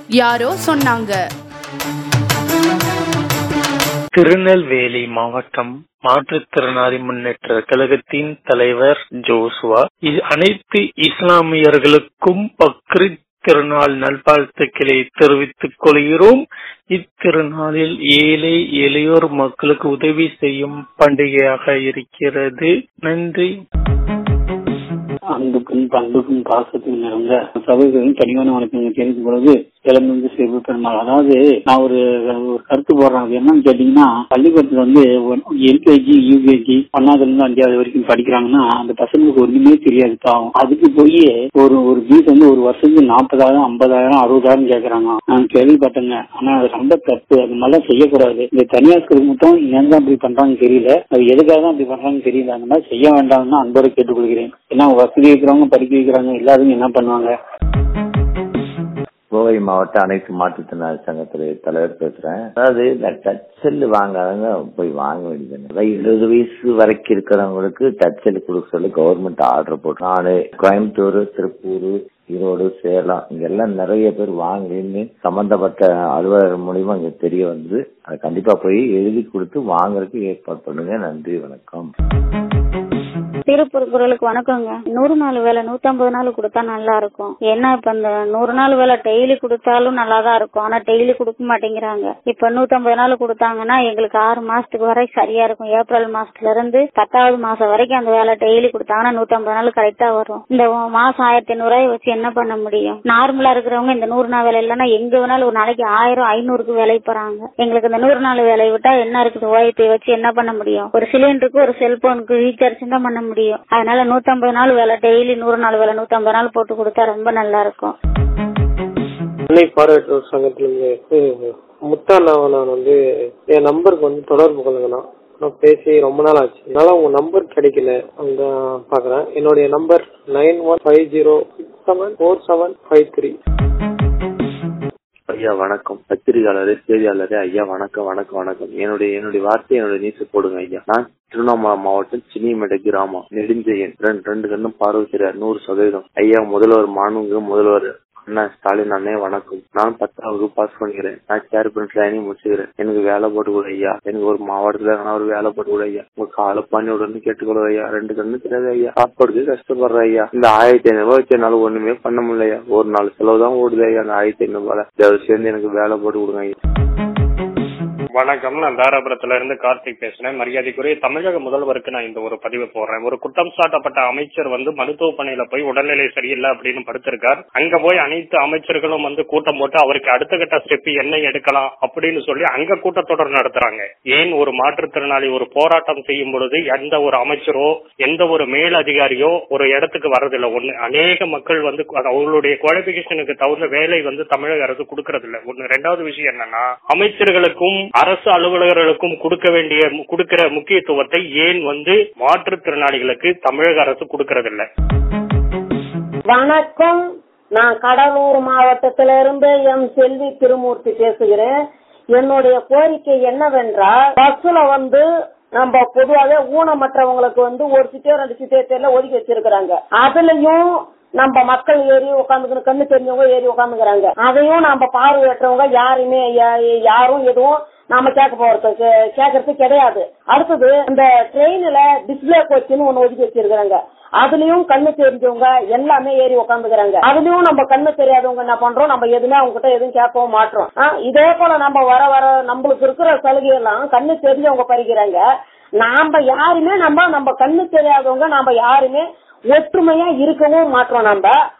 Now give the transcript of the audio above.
யாரோ சொன்னாங்க திருநெல்வேலி மாவட்டம் மாற்றுத்திறனாளி முன்னேற்ற கழகத்தின் தலைவர் ஜோசுவா இ- அனைத்து இஸ்லாமியர்களுக்கும் பக்ரீத் திருநாள் நல்வாழ்த்துக்களை தெரிவித்துக் கொள்கிறோம் இத்திருநாளில் ஏழை எளியோர் மக்களுக்கு உதவி செய்யும் பண்டிகையாக இருக்கிறது நன்றி அன்புக்கும் பண்புக்கும் பாசத்துக்கும் நிறைந்த சபைகளும் பணிவான வணக்கங்கள் தெரிவிக்கும் பொழுது இளமிருந்து சிறு பெருமாள் அதாவது நான் ஒரு ஒரு கருத்து போடுறேன் அது என்னன்னு கேட்டீங்கன்னா பள்ளிக்கூடத்துல வந்து எல்கேஜி யூகேஜி ஒன்னாவதுல இருந்து அஞ்சாவது வரைக்கும் படிக்கிறாங்கன்னா அந்த பசங்களுக்கு ஒண்ணுமே தெரியாது பாவம் அதுக்கு போய் ஒரு ஒரு ஃபீஸ் வந்து ஒரு வருஷத்துக்கு நாற்பதாயிரம் ஐம்பதாயிரம் அறுபதாயிரம் கேக்குறாங்க நான் கேள்விப்பட்டேங்க ஆனா அது ரொம்ப தப்பு அது மாதிரிலாம் செய்யக்கூடாது இந்த தனியார் ஸ்கூல் மட்டும் ஏன் தான் அப்படி பண்றாங்கன்னு தெரியல அது எதுக்காக தான் அப்படி பண்றாங்கன்னு தெரியல அந்த மாதிரி செய்ய வேண்டாம்னு அன்போடு கேட்டுக்கொள்கிறேன் ஏன்னா வசதி வைக்கிறவங்க படிக்க வைக்கிறாங்க எல்லாரும் என்ன பண்ணுவாங்க கோவை மாவட்ட அனைத்து மாற்றுத்திறனாளி சங்கத்துறை தலைவர் பேசுறேன் அதாவது இந்த டச் செல் வாங்காதவங்க போய் வாங்க வேண்டியது அதாவது இருபது வயசு வரைக்கும் இருக்கிறவங்களுக்கு டச் செல் கொடுக்க சொல்லி கவர்மெண்ட் ஆர்டர் போட்டு நானு கோயம்புத்தூர் திருப்பூர் ஈரோடு சேலம் இங்க எல்லாம் நிறைய பேர் வாங்கலின்னு சம்பந்தப்பட்ட அலுவலர் மூலியமா இங்க தெரிய வந்து அதை கண்டிப்பா போய் எழுதி கொடுத்து வாங்குறதுக்கு ஏற்பாடு பண்ணுங்க நன்றி வணக்கம் திருப்பூர் குரலுக்கு வணக்கங்க நூறு நாள் வேலை நூத்தம்பது நாள் கொடுத்தா நல்லா இருக்கும் என்ன இப்ப இந்த நூறு நாள் வேலை டெய்லி கொடுத்தாலும் நல்லா தான் இருக்கும் ஆனா டெய்லி கொடுக்க மாட்டேங்கிறாங்க இப்ப நூத்தம்பது நாள் கொடுத்தாங்கன்னா எங்களுக்கு ஆறு மாசத்துக்கு வரை சரியா இருக்கும் ஏப்ரல் மாசத்துல இருந்து பத்தாவது மாசம் வரைக்கும் அந்த வேலை டெய்லி கொடுத்தாங்கன்னா நூத்தம்பது நாள் கரெக்டா வரும் இந்த மாசம் ஆயிரத்தி ஐநூறு ரூபாய் வச்சு என்ன பண்ண முடியும் நார்மலா இருக்கிறவங்க இந்த நூறு நாள் வேலை இல்லைன்னா எங்க வேணாலும் ஒரு நாளைக்கு ஆயிரம் ஐநூறுக்கு வேலை போறாங்க எங்களுக்கு இந்த நூறு நாள் வேலையை விட்டா என்ன இருக்குது ஓய்வு வச்சு என்ன பண்ண முடியும் ஒரு சிலிண்டருக்கு ஒரு செல்போனுக்கு ரீசார்ஜ் தான் பண்ண முடியும் அதனால நூத்தம்பது நாள் வேலை டெய்லி நூறு நாள் வேலை நூத்தம்பது நாள் போட்டு கொடுத்தா ரொம்ப நல்லா இருக்கும் சென்னை பார்வையற்றோர் சங்கத்திலிருந்து முத்தாண்ணாவை நான் வந்து என் நம்பருக்கு வந்து தொடர்பு கொள்ளுங்கண்ணா நான் பேசி ரொம்ப நாள் ஆச்சு அதனால உங்க நம்பர் கிடைக்கல அந்த பாக்குறேன் என்னுடைய number nine one five zero six seven four seven five three ஐயா வணக்கம் பத்திரிகையாளரே செய்தியாளரே ஐயா வணக்கம் வணக்கம் வணக்கம் என்னுடைய என்னுடைய வார்த்தை என்னுடைய நியூஸ் போடுங்க ஐயா நான் திருவண்ணாமலை மாவட்டம் சின்னிமேட்டை கிராமம் நெடுஞ்செயன் ரெண்டு ரெண்டு கண்ணும் பார்வை தெரியாது நூறு சதவீதம் ஐயா முதல்வர் மாண்புமிகு முதல்வர் அண்ணா ஸ்டாலின் அண்ணே வணக்கம் நான் பத்தாம் வகுப்பு பாஸ் பண்ணிக்கிறேன் நான் சேர்பன் ட்ரைனிங் முடிச்சுக்கிறேன் எனக்கு வேலை போட்டு கொடு ஐயா எனக்கு ஒரு மாவட்டத்துல எங்கன்னா ஒரு வேலை போட்டு கொடு ஐயா உங்க காலை பண்ணி விடுன்னு கேட்டுக்கொடு ஐயா ரெண்டு கண்ணு தெரியாது ஐயா சாப்பாடுக்கு கஷ்டப்படுற ஐயா இந்த ஆயிரத்தி ஐநூறு ரூபாய் வச்சு என்னால ஒண்ணுமே பண்ண முடியல ஐயா ஒரு நாள் செலவு தான் ஓடுது ஐயா அந்த ஆயிரத்தி ஐநூறு ரூபாய் தயவு சேர்ந்து எனக்கு வேலை போட்டு கொடுங்க ஐயா வணக்கம் நான் தாராபுரத்துல இருந்து கார்த்திக் பேசுறேன் மரியாதைக்குரிய தமிழக முதல்வருக்கு நான் இந்த ஒரு பதிவு போடுறேன் ஒரு குற்றம் சாட்டப்பட்ட அமைச்சர் வந்து மருத்துவ பணியில போய் உடல்நிலை சரியில்லை அப்படின்னு படுத்திருக்கார் அங்க போய் அனைத்து அமைச்சர்களும் வந்து கூட்டம் போட்டு அவருக்கு அடுத்த கட்ட ஸ்டெப் என்ன எடுக்கலாம் அப்படின்னு சொல்லி அங்க கூட்டத்தொடர் நடத்துறாங்க ஏன் ஒரு மாற்றுத்திறனாளி ஒரு போராட்டம் செய்யும் பொழுது எந்த ஒரு அமைச்சரோ எந்த ஒரு மேல் அதிகாரியோ ஒரு இடத்துக்கு வர்றதில்ல ஒண்ணு அநேக மக்கள் வந்து அது அவங்களுடைய குவாலிபிகேஷனுக்கு தகுந்த வேலை வந்து தமிழக அரசு கொடுக்கறது இல்ல ஒண்ணு ரெண்டாவது விஷயம் என்னன்னா அமைச்சர்களுக்கும் அரசு அலுவலர்களுக்கும் கொடுக்க வேண்டிய கொடுக்கிற முக்கியத்துவத்தை ஏன் வந்து மாற்றுத்திறனாளிகளுக்கு தமிழக அரசு கொடுக்கறதில்ல வணக்கம் நான் கடலூர் மாவட்டத்திலிருந்து எம் செல்வி திருமூர்த்தி பேசுகிறேன் என்னுடைய கோரிக்கை என்னவென்றால் பஸ்ல வந்து நம்ம பொதுவாகவே ஊனமற்றவங்களுக்கு வந்து ஒரு சிட்டே ரெண்டு சிட்டே தெரியல ஒதுக்கி வச்சிருக்கிறாங்க அதுலயும் நம்ம மக்கள் ஏறி உட்காந்துக்கணும் கண்ணு தெரிஞ்சவங்க ஏறி உட்காந்துக்கிறாங்க அதையும் நம்ம பார்வையற்றவங்க யாருமே யா- யாரும் எதுவும் நாம கேட்க போறதுக்கு கேட்கறது கிடையாது அடுத்தது இந்த ட்ரெயின்ல டிஸ்பிளே கோச்சுன்னு ஒண்ணு ஒதுக்கி வச்சிருக்காங்க அதுலயும் கண்ணு தெரிஞ்சவங்க எல்லாமே ஏறி உட்காந்துக்கிறாங்க அதுலயும் நம்ம கண்ணு தெரியாதவங்க என்ன பண்றோம் நம்ம எதுவுமே அவங்க கிட்ட எதுவும் கேட்கவும் மாட்டோம் ஆ, இதே போல நம்ம வர வர நம்மளுக்கு இருக்கிற சலுகை எல்லாம் கண்ணு தெரிஞ்சவங்க பறிக்கிறாங்க நாம யாருமே நம்ம நம்ம கண்ணு தெரியாதவங்க நாம யாருமே ஒற்றுமையா இருக்கவும் மாட்டோம் நம்ம